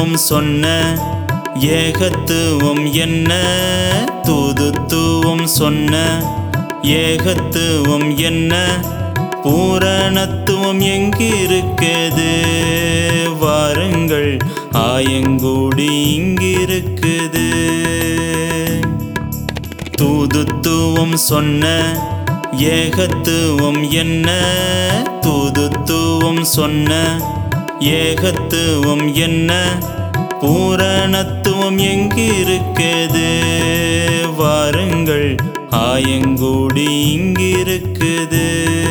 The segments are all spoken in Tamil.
தூதுத்துவம் சொன்ன ஏகத்துவம் என்ன தூதுத்துவம் சொன்ன ஏகத்துவம் என்ன பூரணத்துவம் எங்கிருக்குது வாருங்கள் ஆயங்கூடி இங்கிருக்குது தூதுத்துவம் சொன்ன ஏகத்துவம் என்ன தூதுத்துவம் சொன்ன ஏகத்துவம் என்ன பூரணத்துவம் எங்கிருக்குது வாருங்கள் ஆயங்கூடி இங்கிருக்குது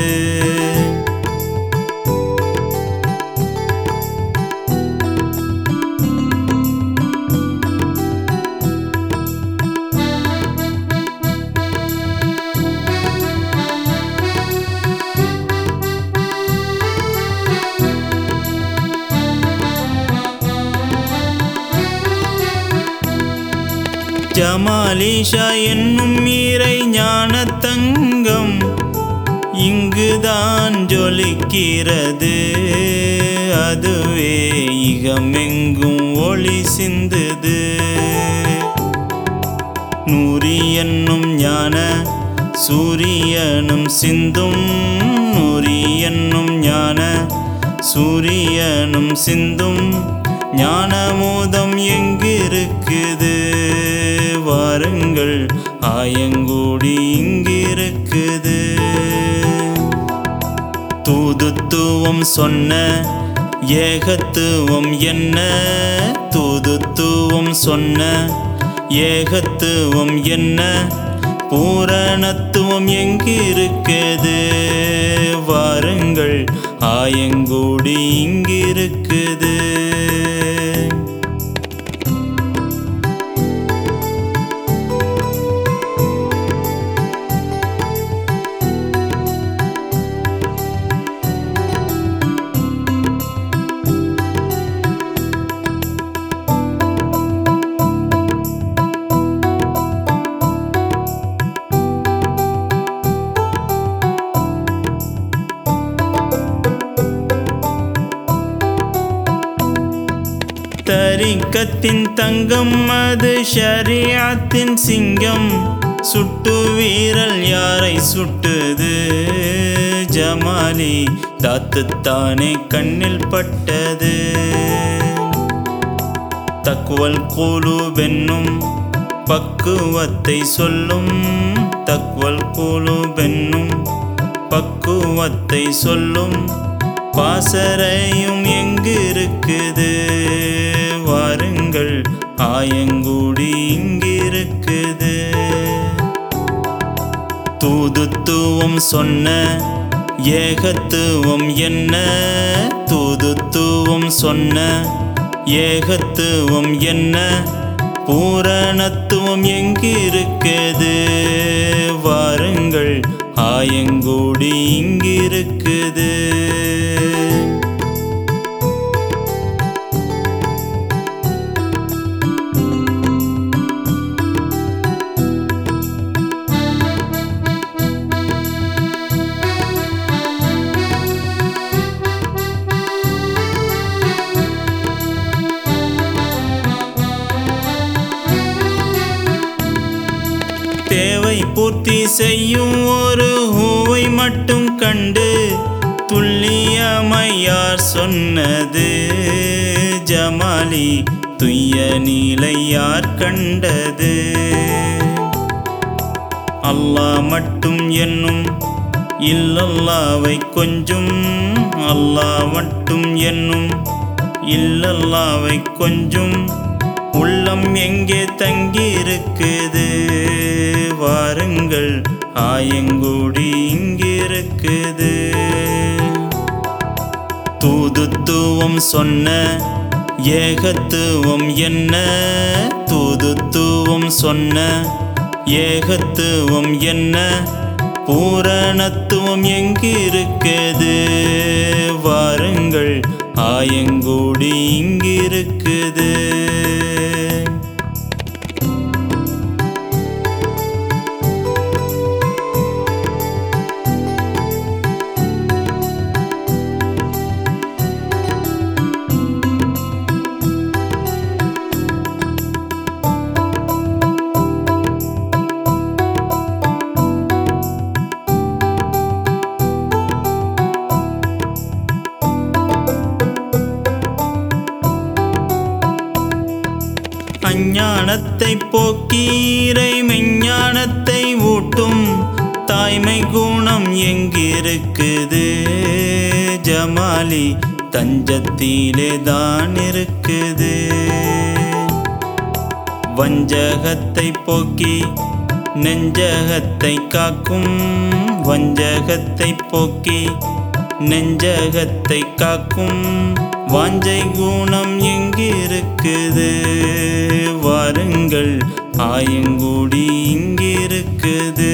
ஜமாலிஷா என்னும் இறை ஞான தங்கம் இங்குதான் ஜொலிக்கிறது அதுவே இகமெங்கும் ஒளி சிந்துது நூறி என்னும் ஞான சூரியனும் சிந்தும் நூறி என்னும் ஞான சூரியனும் சிந்தும் ஞானமோதம் எங்கிருக்குது வாருங்கள் ஆயங்கூடி இங்கிருக்குது தூதுத்துவம் சொன்ன ஏகத்துவம் என்ன தூதுத்துவம் சொன்ன ஏகத்துவம் என்ன பூரணத்துவம் எங்கிருக்குது வாருங்கள் ஆயங்கூடி இங்கிருக்குது தரிக்கத்தின் தங்கம் அது ஷரியாத்தின் சிங்கம் சுட்டு வீரல் யாரை சுட்டுது ஜமாலி தாத்துத்தானே கண்ணில் பட்டது தக்குவல் கூலுபென்னும் பக்குவத்தை சொல்லும் தக்குவல் கூலுபென்னும் பக்குவத்தை சொல்லும் பாசறையும் எங்கு இருக்குது வாருங்கள் ஆயங்கூடி இங்கிருக்குது தூதுத்துவம் சொன்ன ஏகத்துவம் என்ன தூதுத்துவம் சொன்ன ஏகத்துவம் என்ன பூரணத்துவம் எங்கிருக்குது வாருங்கள் ஆயங்கூடி இங்கிருக்குது தேவை பூர்த்தி செய்யும் ஒரு ஹூவை மட்டும் கண்டு துல்லியமையார் சொன்னது ஜமாலி துய்ய நீலை யார் கண்டது அல்லாஹ் மட்டும் என்னும் இல்லல்லாவை கொஞ்சும் அல்லாஹ் மட்டும் என்னும் இல்லல்லாவை கொஞ்சும் உள்ளம் எங்கே தங்கியிருக்குது வாருங்கள் ஆயங்கூடி இங்கிருக்குது தூதுத்துவம் சொன்ன ஏகத்துவம் என்ன தூதுத்துவம் சொன்ன ஏகத்துவம் என்ன பூரணத்துவம் எங்கிருக்குது வாருங்கள் ஆயங்கூடி இங்கிருக்குது அஞ்ஞானத்தை போக்கீரை மெஞ்ஞானத்தை ஊட்டும் தாய்மை குணம் எங்கிருக்குது ஜமாலி தஞ்சத்திலே தான் இருக்குது வஞ்சகத்தை போக்கி நெஞ்சகத்தை காக்கும் வஞ்சகத்தை போக்கி நெஞ்சகத்தை காக்கும் வாஞ்சை குணம் எங்கிருக்குது வாருங்கள் ஆயங்குடி இங்கிருக்குது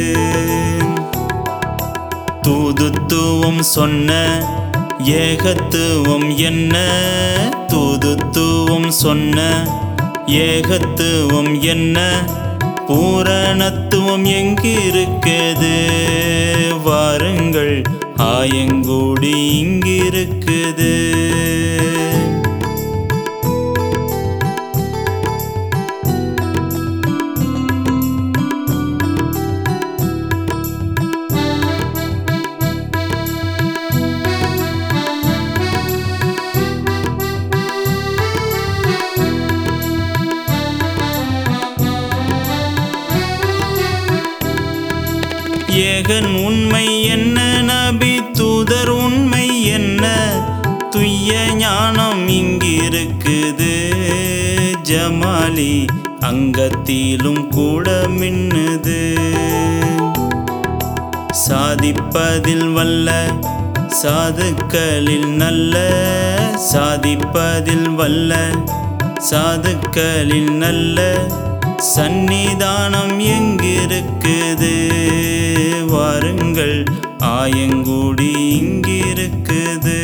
தூதுத்துவம் சொன்ன ஏகத்துவம் என்ன தூதுத்துவம் சொன்ன ஏகத்துவம் என்ன பூரணத்துவம் எங்கிருக்குது வாருங்கள் ஆயங்கூடி இங்கிருக்குது ஏகன் உண்மை என்ன நபி தூதர் உண்மை என்ன துய்ய ஞானம் இங்கிருக்குது ஜமாலி அங்கத்திலும் கூட மின்னுது சாதிப்பதில் வல்ல சாதுக்களில் நல்ல சாதிப்பதில் வல்ல சாதுக்களில் நல்ல சந்நிதானம் எங்கிருக்குது வாருங்கள் ஆயங்கூடி இங்கிருக்குது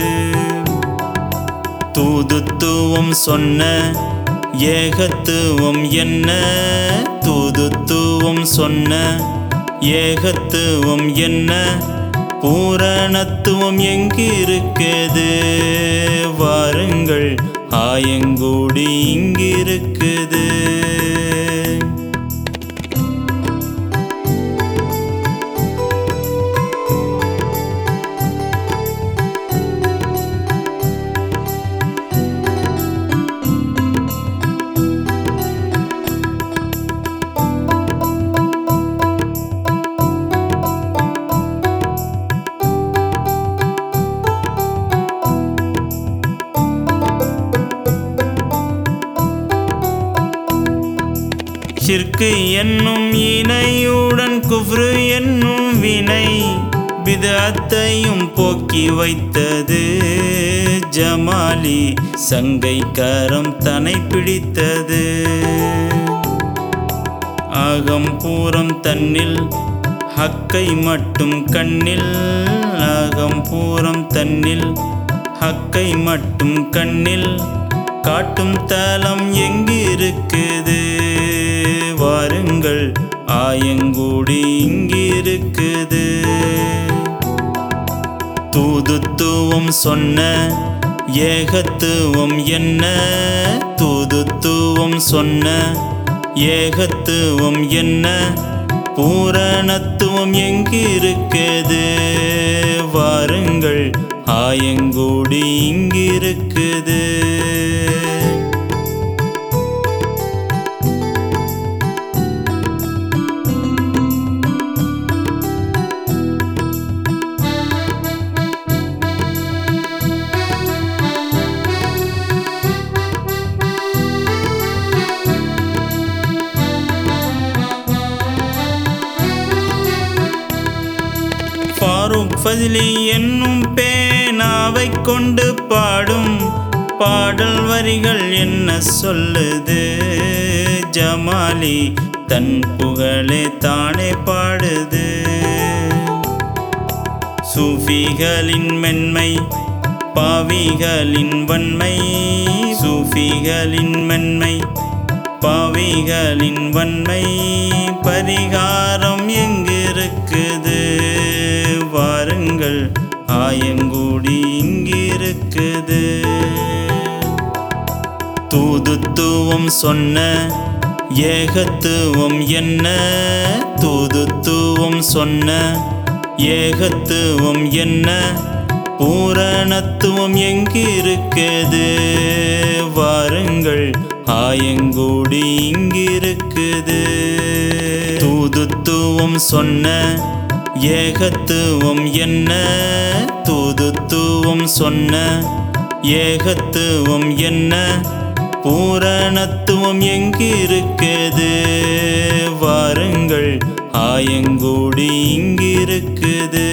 தூதுத்துவம் சொன்ன ஏகத்துவம் என்ன தூதுத்துவம் சொன்ன ஏகத்துவம் என்ன பூரணத்துவம் எங்கிருக்குது வாருங்கள் ஆயங்கூடி இங்கிருக்குது ஷிர்கு என்னும் இணையுடன் குஃப்ரு என்னும் வினை பிதத்தையும் போக்கி வைத்தது ஜமாலி சங்கை கரம் தனை பிடித்தது அகம்பூரம் தன்னில் ஹக்கை மட்டும் கண்ணில் அகம்பூரம் தன்னில் ஹக்கை மட்டும் கண்ணில் காட்டும் தலம் எங்கிருக்குது வாருங்கள் ஆயங்கூடி இங்கிருக்குது தூதுத்துவம் சொன்ன ஏகத்துவம் என்ன தூதுத்துவம் சொன்ன ஏகத்துவம் என்ன பூரணத்துவம் எங்கிருக்குது வாருங்கள் ஆயங்கூடி இங்கிருக்குது ஃபாரூக் ஃபஜ்லி என்னும் பேனாவை கொண்டு பாடும் பாடல் வரிகள் என்ன சொல்லுது ஜமாலி தன் புகழே தானே பாடுது சூஃபிகளின் மென்மை பாவிகளின் வன்மை சூஃபிகளின் மென்மை பாவிகளின் வன்மை பரிகாரம் எங்கிருக்குது வாருங்கள் ஆயங்கூடி இங்கிருக்குது தூதுத்துவம் சொன்ன ஏகத்துவம் என்ன தூதுத்துவம் சொன்ன ஏகத்துவம் என்ன பூரணத்துவம் எங்கிருக்குது வாருங்கள் ஆயங்கூடி இங்கிருக்குது தூதுத்துவம் சொன்ன ஏகத்துவம் என்ன தூதுத்துவம் சொன்ன ஏகத்துவம் என்ன பூரணத்துவம் எங்கிருக்குது வாருங்கள் ஆயங்கூடி இங்கிருக்குது